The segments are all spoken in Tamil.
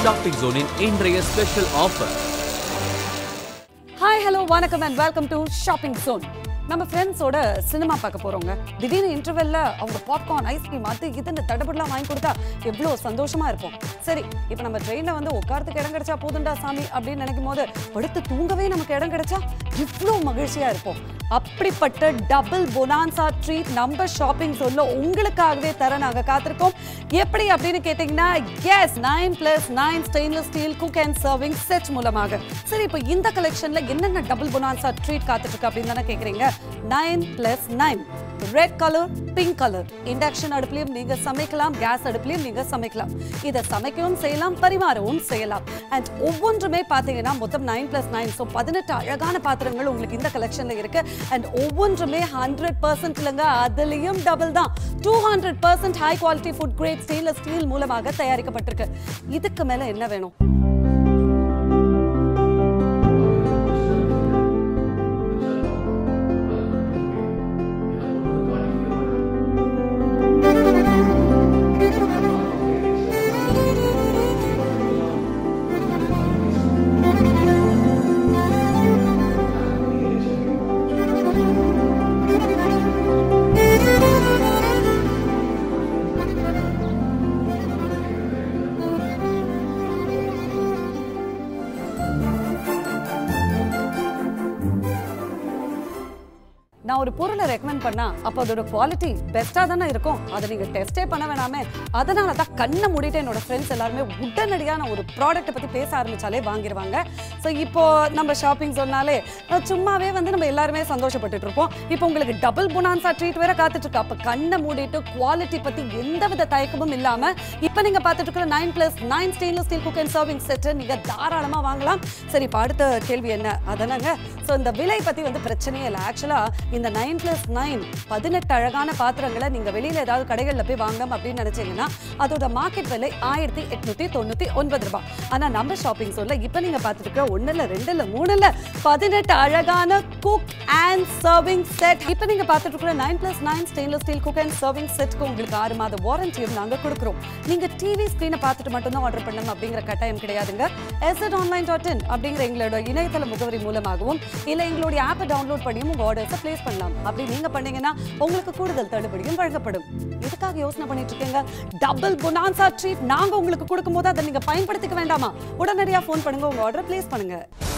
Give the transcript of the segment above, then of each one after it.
ஷாப்பிங் ஜோனின் இன்றைய ஸ்பெஷல் ஆஃபர் ஹாய் ஹலோ வணக்கம் and welcome to shopping zone நம்ம ஃப்ரெண்ட்ஸோட சினிமா பார்க்க போறோங்க திடீர்னு இன்டர்வெல்ல அவங்க பாப்கார்ன் ஐஸ்கிரீம் அது இதுன்னு தடபடலாம் வாங்கி கொடுத்தா எவ்வளோ சந்தோஷமா இருப்போம் சரி இப்போ நம்ம ட்ரெயினில் வந்து உட்காரத்துக்கு இடம் கிடைச்சா போதுண்டா சாமி அப்படின்னு நினைக்கும் போது படுத்து தூங்கவே நமக்கு இடம் கிடைச்சா இவ்வளோ மகிழ்ச்சியா இருப்போம் அப்படிப்பட்ட டபுள் பொனான்சா ட்ரீட் நம்ம ஷாப்பிங் சொல்ல உங்களுக்காகவே தர நாங்க காத்திருக்கோம் எப்படி அப்படின்னு கேட்டிங்கன்னா yes nine plus nine stainless steel cook and serving set மூலமாக சரி இப்போ இந்த கலெக்ஷன்ல என்னென்ன டபுள் பொனான்சா ட்ரீட் காத்துட்டு இருக்கு அப்படின்னு தானே கேட்குறீங்க nine plus nine red colour pink colour induction அடுப்புலையும் நீங்க சமைக்கலாம் கேஸ் அடுப்புலையும் நீங்க சமைக்கலாம் இதை சமைக்கவும் செய்யலாம் பரிமாறவும் செய்யலாம் அண்ட் ஒவ்வொன்றுமே பார்த்தீங்கன்னா மொத்தம் நைன் பிளஸ் நைன் ஸோ பதினெட்டு அழகான பாத்திரங்கள் உங்களுக்கு இந்த கலெக்ஷன்ல இருக்கு அண்ட் ஒவ்வொன்றுமே ஹண்ட்ரட் பர்சன்ட் இல்லைங்க அதுலேயும் டபுள் தான் two hundred percent high quality food grade stainless steel மூலமாக தயாரிக்கப்பட்டிருக்கு இதுக்கு மேல என்ன வேணும் நான் ஒரு பொருளை ரெக்கமெண்ட் பண்ணா அப்போ அதோட குவாலிட்டி பெஸ்ட்டாக தானே இருக்கும் அதை நீங்கள் டெஸ்டே பண்ண வேணாமே அதனால தான் கண்ணை மூடிட்டு என்னோட ஃப்ரெண்ட்ஸ் எல்லாருமே உடனடியாக நான் ஒரு ப்ராடக்ட்டை பற்றி பேச ஆரம்பிச்சாலே வாங்கிடுவாங்க ஸோ இப்போ நம்ம ஷாப்பிங் சொன்னாலே அஹ், சும்மாவே வந்து நம்ம எல்லாருமே சந்தோஷப்பட்டுட்டு இருப்போம் இப்போ உங்களுக்கு டபுள் புனான்சா ட்ரீட் வேற காத்துட்டு இருக்கு அப்போ கண்ணை மூடிட்டு குவாலிட்டி பற்றி எந்தவித தயக்கமும் இல்லாமல் இப்போ நீங்கள் பார்த்துட்டு இருக்கிற nine plus nine stainless steel cook and serving set நீங்கள் தாராளமாக வாங்கலாம் சரி இப்போ அடுத்த கேள்வி என்ன அதனாங்க ஸோ இந்த விலை பற்றி வந்து பிரச்சனையே இல்லை ஆக்சுவலாக இந்த நைன் ப்ளஸ் நைன் பதினெட்டு அழகான பாத்திரங்களை நீங்கள் வெளியில் ஏதாவது கடைகளில் போய் வாங்கணும் அப்படின்னு நினச்சிங்கன்னா அதோட மார்க்கெட் விலை ஆயிரத்தி எட்நூற்றி தொண்ணூற்றி ஒன்பது ரூபாய் ஆனால் நம்ம ஷாப்பிங் சொல்ல இப்போ நீங்கள் பார்த்துட்டு இருக்கிற ஒன்று இல்லை ரெண்டு இல்லை மூணு இல்லை பதினெட்டு அழகான குக் அண்ட் சர்விங் செட் இப்போ நீங்கள் பார்த்துட்டு இருக்கிற nine plus nine stainless steel cook and serving செட்க்கு உங்களுக்கு ஆறு மாத வாரண்டியும் நாங்கள் கொடுக்குறோம் நீங்கள் டிவி ஸ்க்ரீனை பார்த்துட்டு மட்டும்தான் ஆர்டர் பண்ணணும் அப்படிங்கிற கட்டாயம் கிடையாதுங்க எஸ்எட் ஆன்லைன் டாட் இன் அப்படிங்கிற எங்களோட இணையதள முகவரி மூலமாகவும் இல்லை எங்களுடைய ஆப்பை டவுன்லோட் பண்ணியும் உங்கள் ஆர்டர்ஸை ப்ளேஸ் பண்ணலாம் அப்படி நீங்கள் பண்ணீங்கன்னா உங்களுக்கு கூடுதல் தள்ளுபடியும் வழங்கப்படும் இதுக்காக யோசனை பண்ணிட்டு இருக்கீங்க டபுள் பொனான்சா ட்ரீட் நாங்கள் உங்களுக்கு கொடுக்கும்போது அதை நீங்கள் பயன்படுத்திக்க வேண்டாமா உடனடியாக ஃபோன் பண்ணுங்க உங்கள் ஆர்டர் ப்ளேஸ் பண்ணுங்க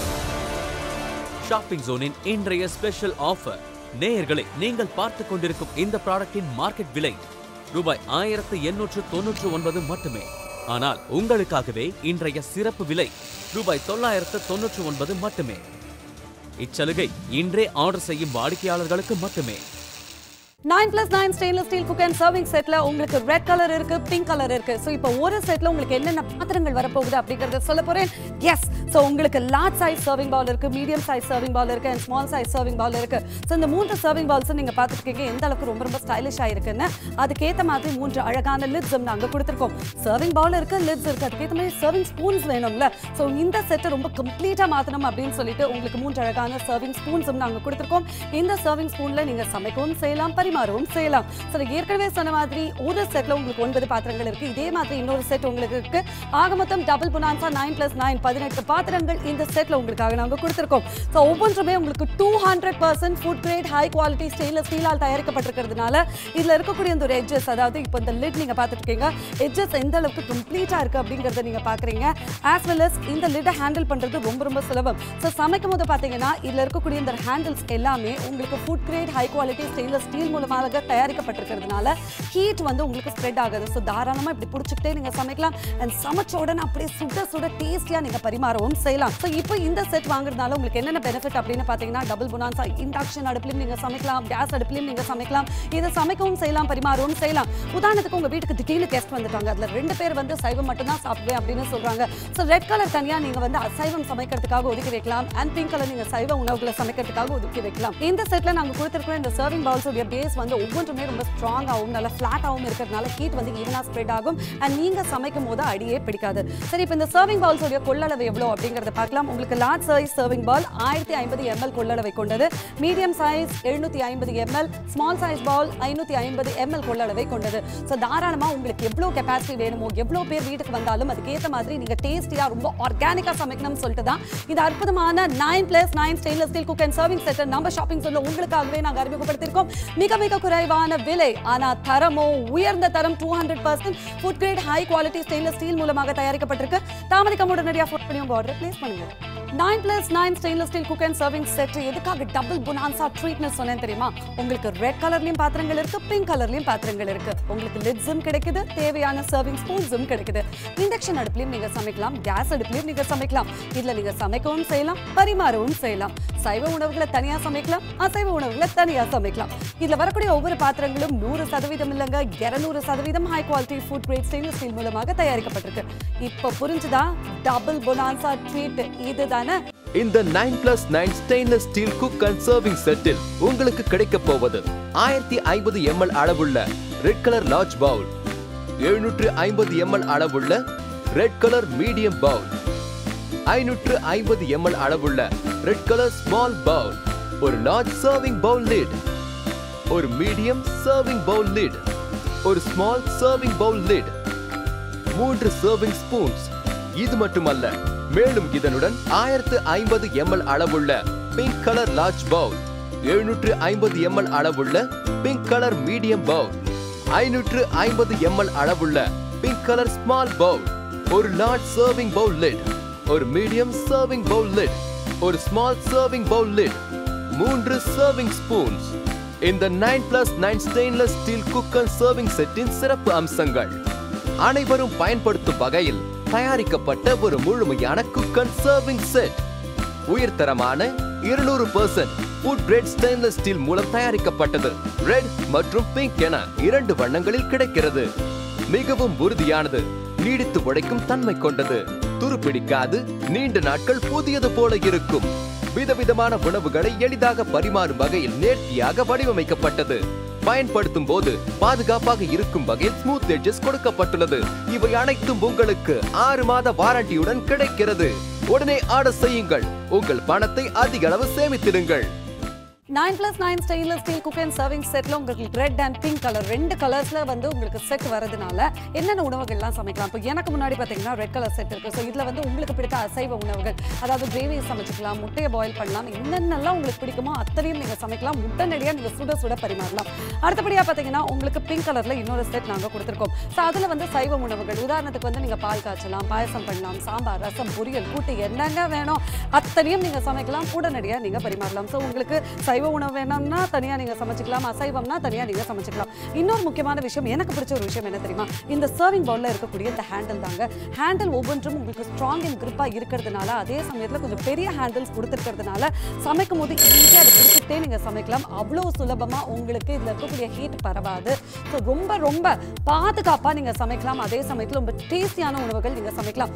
ஷாப்பிங் ஜோனின் இன்றைய ஸ்பெஷல் ஆஃபர் நேயர்களே நீங்கள் பார்த்துக் கொண்டிருக்கும் இந்த ப்ராடக்ட்டின் மார்க்கெட் விலை ரூபாய் ஆயிரத்து எண்ணூற்று தொன்னூற்று ஒன்பது மட்டுமே ஆனால் உங்களுக்காகவே இன்றைய சிறப்பு விலை ரூபாய் தொள்ளாயிரத்து தொன்னூற்று ஒன்பது மட்டுமே இச்சலுகை இன்றே ஆர்டர் செய்யும் வாடிக்கையாளர்களுக்கு மட்டுமே nine plus nine stainless steel cook and serving செட்ல உங்களுக்கு ரெட் கலர் இருக்கு பிங்க் கலர் இருக்கு ஸோ இப்போ ஒரு செட்ல உங்களுக்கு என்னென்ன பாத்திரங்கள் வரப்போகுது அப்படிங்கறத சொல்ல போறேன் எஸ் ஸோ உங்களுக்கு லார்ஜ் சைஸ் சர்விங் பவுல் இருக்கு மீடியம் சைஸ் சர்விங் பவுல் இருக்கு and small size serving bowl இருக்கு ஸோ இந்த மூன்று சர்விங் பவுல்ஸ் நீங்க பார்த்துருக்கீங்க எந்த அளவுக்கு ரொம்ப ரொம்ப ஸ்டைலிஷ் ஆயிருக்குன்னு அதுக்கேற்ற மாதிரி மூன்று அழகான லிட்ஸும் நாங்க கொடுத்துருக்கோம் சர்விங் பவுல் இருக்கு லிட்ஸ் இருக்கு அதுக்கேற்ற மாதிரி சர்விங் ஸ்பூன்ஸ் வேணும்ல ஸோ இந்த செட்டை ரொம்ப கம்ப்ளீட்டா மாத்தணும் அப்படின்னு சொல்லிட்டு உங்களுக்கு மூன்று அழகான சர்விங் ஸ்பூன்ஸும் நாங்க கொடுத்துருக்கோம் இந்த சர்விங் ஸ்பூன்ல நீங்க சமைக்கவும் செய்யலாம் பரிமாறவும் செய்யலாம் ஸோ ஏற்கனவே சொன்ன மாதிரி ஒரு செட்ல உங்களுக்கு ஒன்பது பாத்திரங்கள் இருக்கு இதே மாதிரி இன்னொரு செட் உங்களுக்கு இருக்கு ஆக மொத்தம் double bonanza nine plus nine பதினெட்டு பாத்திரங்கள் இந்த செட்ல உங்களுக்காக நாங்க கொடுத்துருக்கோம் ஸோ ஒவ்வொன்றுமே உங்களுக்கு two hundred percent food grade high quality stainless ஸ்டீலால் தயாரிக்கப்பட்டிருக்கிறதுனால இதுல இருக்கக்கூடிய இந்த ஒரு எட்ஜஸ் அதாவது இப்போ இந்த லிட் நீங்க பார்த்துட்டு இருக்கீங்க எட்ஜஸ் எந்த அளவுக்கு கம்ப்ளீட்டா இருக்கு அப்படிங்கறத நீங்க பாக்குறீங்க ஆஸ் வெல் அஸ் இந்த லிட்டை ஹேண்டில் பண்றது ரொம்ப ரொம்ப சுலபம் ஸோ சமைக்கும் போது பாத்தீங்கன்னா இதுல இருக்கக்கூடிய இந்த ஹேண்டில்ஸ் எல்லாமே உங்களுக்கு food grade high quality stainless steel மூலமாக தயாரிக்கப்பட்டிருக்கிறதுனால ஹீட் வந்து உங்களுக்கு ஸ்ப்ரெட் ஆகுது ஸோ தாராளமா இப்படி பிடிச்சிக்கிட்டே நீங்க சமைக்கலாம் அண்ட் சமைச்ச உடனே அப்படியே சுட சுட டேஸ்டியா நீங்க பரிமாறவும் செய்யலாம் ஸோ இப்போ இந்த செட் வாங்குறதுனால உங்களுக்கு என்னென்ன பெனிஃபிட் அப்படின்னு பாத்தீங்கன்னா டபுள் புனான்சா இண்டக்ஷன் அடுப்புலையும் நீங்க சமைக்கலாம் கேஸ் அடுப்புலையும் நீங்க சமைக்கலாம் இதை சமைக்கவும் செய்யலாம் பரிமாறவும் செய்யலாம் உதாரணத்துக்கு உங்க வீட்டுக்கு திடீர்னு கெஸ்ட் வந்துட்டாங்க அதுல ரெண்டு பேர் வந்து சைவம் மட்டும்தான் சாப்பிடுவேன் அப்படின்னு சொல்றாங்க ஸோ ரெட் கலர் தனியா நீங்க வந்து அசைவம் சமைக்கிறதுக்காக ஒதுக்கி வைக்கலாம் அண்ட் பிங்க் கலர் நீங்க சைவ உணவுகளை சமைக்கிறதுக்காக ஒதுக்கி வைக்கலாம் இந்த செட்ல நாங்க கொடுத்திருக்கிற இந்த சர்விங் பவுல்ஸ் உடைய பேஸ் சர்ஃபேஸ் வந்து ஒவ்வொன்றுமே ரொம்ப ஸ்ட்ராங்காகவும் நல்ல ஃப்ளாட்டாகவும் இருக்கிறதுனால ஹீட் வந்து ஈவனாக ஸ்ப்ரெட் ஆகும் அண்ட் நீங்கள் சமைக்கும் போது அடியே பிடிக்காது சரி இப்போ இந்த சர்விங் பவுல்ஸோடைய கொள்ளளவு எவ்வளோ அப்படிங்கிறத பார்க்கலாம் உங்களுக்கு லார்ஜ் சைஸ் சர்விங் பால் ஆயிரத்தி ஐம்பது எம்எல் கொள்ளளவை கொண்டது மீடியம் சைஸ் எழுநூற்றி ஐம்பது எம்எல் ஸ்மால் சைஸ் பால் ஐநூற்றி ஐம்பது எம்எல் கொள்ளளவை கொண்டது ஸோ தாராளமாக உங்களுக்கு எவ்வளோ கெப்பாசிட்டி வேணுமோ எவ்வளோ பேர் வீட்டுக்கு வந்தாலும் அதுக்கேற்ற மாதிரி நீங்கள் டேஸ்டியாக ரொம்ப ஆர்கானிக்காக சமைக்கணும்னு சொல்லிட்டு தான் இந்த அற்புதமான nine plus nine stainless steel cook and serving செட்டை நம்ம ஷாப்பிங் சொல்ல உங்களுக்காகவே நாங்கள் அறிமுகப்படுத்தியிருக்கோம் மிக மிக குறைவான விலை ஆனால் தரமோ உயர்ந்த தரம் two hundred percent food grade high quality stainless steel மூலமாக தயாரிக்கப்பட்டிருக்கு தாமதிக்க உடனடியாக ஃபுட் பண்ணி உங்கள் ஆர்டர் ப்ளேஸ் பண்ணுங்க nine plus nine stainless steel cook and serving set எதுக்காக டபுள் புனான்சா ட்ரீட்னு சொன்னேன் தெரியுமா உங்களுக்கு ரெட் கலர்லயும் பாத்திரங்கள் இருக்கு பிங்க் கலர்லயும் பாத்திரங்கள் இருக்கு உங்களுக்கு லிட்ஸும் கிடைக்குது தேவையான சர்விங் ஸ்பூன்ஸும் கிடைக்குது இண்டக்ஷன் அடுப்புலயும் நீங்க சமைக்கலாம் கேஸ் அடுப்புலயும் நீங்க சமைக்கலாம் இதுல நீங்க சமைக்கவும் செய்யலாம் பரிமாறவும் செய்யலாம் சைவ உணவுகளை தனியா சமைக்கலாம் அசைவ உணவுகளை தனியா சமைக்கலாம் இதுல வரக்கூடிய ஒவ்வொரு பாத்திரங்களும் நூறு சதவீதம் இல்லைங்க இருநூறு சதவீதம் high quality food grade stainless steel மூலமாக தயாரிக்கப்பட்டிருக்கு இப்போ புரிஞ்சுதா டபுள் பொனான்சா ட்ரீட் இதுதானே இந்த nine plus nine stainless steel cook and serving செட்டில் உங்களுக்கு கிடைக்க போவது ஆயிரத்தி ஐம்பது எம்எல் அளவுள்ள ரெட் கலர் லார்ஜ் பவுல் எழுநூற்று ஐம்பது எம்எல் அளவுள்ள ரெட் கலர் மீடியம் பவுல் ஐநூற்று ஐம்பது எம்எல் அளவுள்ள ரெட் கலர் ஸ்மால் பவுல் ஒரு லார்ஜ் சர்விங் பவுல் லிட் ஒரு மீடியம் சர்விங் பவுல் லிட் ஒரு ஸ்மால் சர்விங் பவுல் லிட் மூன்று சர்விங் ஸ்பூன்ஸ் இது மட்டுமல்ல மேலும் இதனுடன் ஆயிரத்து ஐம்பது எம்எல் அளவுள்ள பிங்க் கலர் லார்ஜ் பவுல் எழுநூற்று ஐம்பது எம்எல் அளவுள்ள பிங்க் கலர் மீடியம் பவுல் ஐநூற்று ஐம்பது எம்எல் அளவுள்ள பிங்க் கலர் ஸ்மால் பவுல் ஒரு லார்ஜ் சர்விங் பவுல் லிட் ஒரு மீடியம் சர்விங் பவுல் லிட் ஒரு ஸ்மால் சர்விங் பவுல் லிட் மூன்று சர்விங் ஸ்பூன்ஸ் இந்த nine plus nine stainless steel cook and serving செட்டின் சிறப்பு அம்சங்கள் அனைவரும் பயன்படுத்தும் வகையில் தயாரிக்கப்பட்ட ஒரு முழுமையான குக் அண்ட் சர்விங் செட் உயர்தரமான இருநூறு percent food grade stainless steel மூலம் தயாரிக்கப்பட்டது ரெட் மற்றும் பிங்க் என இரண்டு வண்ணங்களில் கிடைக்கிறது மிகவும் உறுதியானது நீடித்து உழைக்கும் தன்மை கொண்டது துருப்பிடிக்காது நீண்ட நாட்கள் புதியது போல இருக்கும் விதவிதமான உணவுகளை எளிதாக பரிமாறும் வகையில் நேர்த்தியாக வடிவமைக்கப்பட்டது பயன்படுத்தும் போது பாதுகாப்பாக இருக்கும் வகையில் ஸ்மூத் எட்ஜஸ் கொடுக்கப்பட்டுள்ளது இவை அனைத்தும் உங்களுக்கு ஆறு மாத வாரண்டியுடன் கிடைக்கிறது உடனே ஆர்டர் செய்யுங்கள் உங்கள் பணத்தை அதிக அளவு சேமித்திடுங்கள் nine plus nine stainless steel cook and serving செட்ல உங்களுக்கு ரெட் அண்ட் பிங்க் கலர் ரெண்டு கலர்ஸ்ல வந்து உங்களுக்கு செட் வரதுனால என்னென்ன உணவுகள்லாம் சமைக்கலாம் இப்போ எனக்கு முன்னாடி பார்த்தீங்கன்னா ரெட் கலர் செட் இருக்கு ஸோ இதுல வந்து உங்களுக்கு பிடித்த அசைவ உணவுகள் அதாவது கிரேவி சமைச்சுக்கலாம் முட்டையை பாயில் பண்ணலாம் என்னென்னலாம் உங்களுக்கு பிடிக்குமோ அத்தனையும் நீங்க சமைக்கலாம் உடனடியாக நீங்க சுட சுட பரிமாறலாம் அடுத்தபடியாக பார்த்தீங்கன்னா உங்களுக்கு பிங்க் கலர்ல இன்னொரு செட் நாங்க கொடுத்துருக்கோம் ஸோ அதுல வந்து சைவ உணவுகள் உதாரணத்துக்கு வந்து நீங்க பால் காய்ச்சலாம் பாயசம் பண்ணலாம் சாம்பார் ரசம் பொரியல் கூட்டு என்னங்க வேணும் அத்தனையும் நீங்க சமைக்கலாம் உடனடியாக நீங்க பரிமாறலாம் ஸோ உங்களுக்கு சைவ உணவு வேணும்னா தனியாக நீங்கள் சமைச்சிக்கலாம் அசைவம்னா தனியாக நீங்கள் சமைச்சிக்கலாம் இன்னொரு முக்கியமான விஷயம் எனக்கு பிடிச்ச ஒரு விஷயம் என்ன தெரியுமா இந்த சர்விங் பவுலில் இருக்கக்கூடிய இந்த ஹேண்டில் தாங்க ஹேண்டில் ஒவ்வொன்றும் உங்களுக்கு ஸ்ட்ராங் அண்ட் கிரிப்பாக இருக்கிறதுனால அதே சமயத்தில் கொஞ்சம் பெரிய ஹேண்டில்ஸ் கொடுத்துருக்கிறதுனால சமைக்கும் போது ஈஸியாக அதை பிடிச்சிட்டே நீங்கள் சமைக்கலாம் அவ்வளோ சுலபமாக உங்களுக்கு இதில் இருக்கக்கூடிய ஹீட் பரவாது ஸோ ரொம்ப ரொம்ப பாதுகாப்பாக நீங்கள் சமைக்கலாம் அதே சமயத்தில் ரொம்ப டேஸ்டியான உணவுகள் நீங்கள் சமைக்கலாம்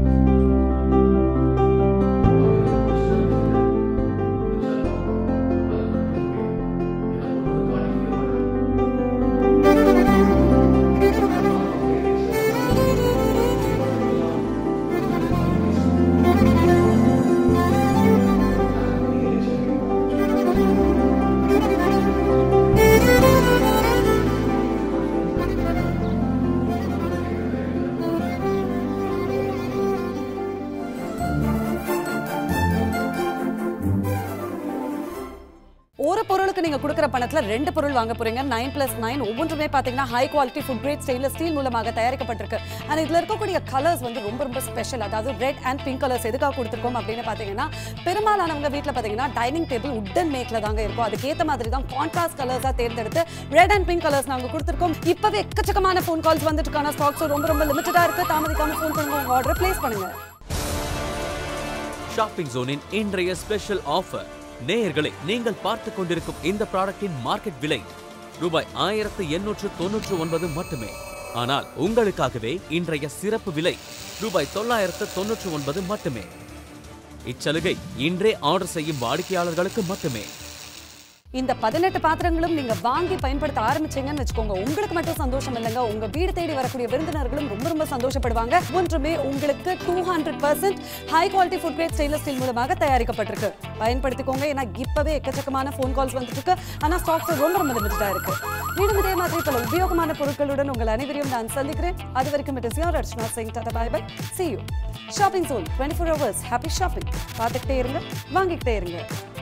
ஒரு பொருளுக்கு நீங்க கொடுக்குற பணத்துல ரெண்டு பொருள் வாங்க போறீங்க நைன் பிளஸ் நைன் ஒவ்வொன்றுமே பாத்தீங்கன்னா high quality food grade stainless steel மூலமாக தயாரிக்கப்பட்டிருக்கு அண்ட் இதுல இருக்கக்கூடிய கலர்ஸ் வந்து ரொம்ப ரொம்ப ஸ்பெஷல் அதாவது ரெட் அண்ட் பிங்க் கலர்ஸ் எதுக்காக கொடுத்துருக்கோம் அப்படின்னு பாத்தீங்கன்னா பெரும்பாலானவங்க வீட்ல பாத்தீங்கன்னா டைனிங் டேபிள் உட்டன் மேக்ல தாங்க இருக்கும் அதுக்கேத்த மாதிரி தான் கான்ட்ராஸ்ட் கலர்ஸா தேர்ந்தெடுத்து ரெட் அண்ட் பிங்க் கலர்ஸ் நாங்க கொடுத்துருக்கோம் இப்பவே எக்கச்சக்கமான ஃபோன் கால்ஸ் வந்துட்டு இருக்கான ஸ்டாக்ஸ் ரொம்ப ரொம்ப லிமிட்டடா இருக்கு தாமதிக்காம ஃபோன் பண்ணுங்க உங்க ஆர்டர் பிளேஸ் பண்ணுங்க ஷாப்பிங் ஜோனின் இன்றைய ஸ்பெஷல் ஆஃபர் நேயர்களே நீங்கள் பார்த்துக் கொண்டிருக்கும் இந்த ப்ராடக்ட்டின் மார்க்கெட் விலை ரூபாய் ஆயிரத்து எண்ணூற்று தொன்னூற்று ஒன்பது மட்டுமே ஆனால் உங்களுக்காகவே இன்றைய சிறப்பு விலை ரூபாய் தொள்ளாயிரத்து தொன்னூற்று ஒன்பது மட்டுமே இச்சலுகை இன்றே ஆர்டர் செய்யும் வாடிக்கையாளர்களுக்கு மட்டுமே இந்த பதினெட்டு பாத்திரங்களும் நீங்க வாங்கி பயன்படுத்த ஆரம்பிச்சீங்கன்னு வச்சுக்கோங்க உங்களுக்கு மட்டும் சந்தோஷம் இல்லைங்க உங்க வீடு தேடி வரக்கூடிய விருந்தினர்களும் ரொம்ப ரொம்ப சந்தோஷப்படுவாங்க ஒன்றுமே உங்களுக்கு two hundred percent high quality food grade stainless steel மூலமாக தயாரிக்கப்பட்டிருக்கு பயன்படுத்திக்கோங்க ஏன்னா இப்பவே எக்கச்சக்கமான ஃபோன் கால்ஸ் வந்துட்டு இருக்கு ஆனா ஸ்டாக்ஸ் ரொம்ப ரொம்ப லிமிட்டடா இருக்கு மீண்டும் இதே மாதிரி பல உபயோகமான பொருட்களுடன் உங்கள் அனைவரையும் நான் சந்திக்கிறேன் அது வரைக்கும் it is your Archana Singh tata bye bye see you shopping zone twenty four hours happy shopping பார்த்துக்கிட்டே இருங்க வாங்கிக்கிட்டே இருங்க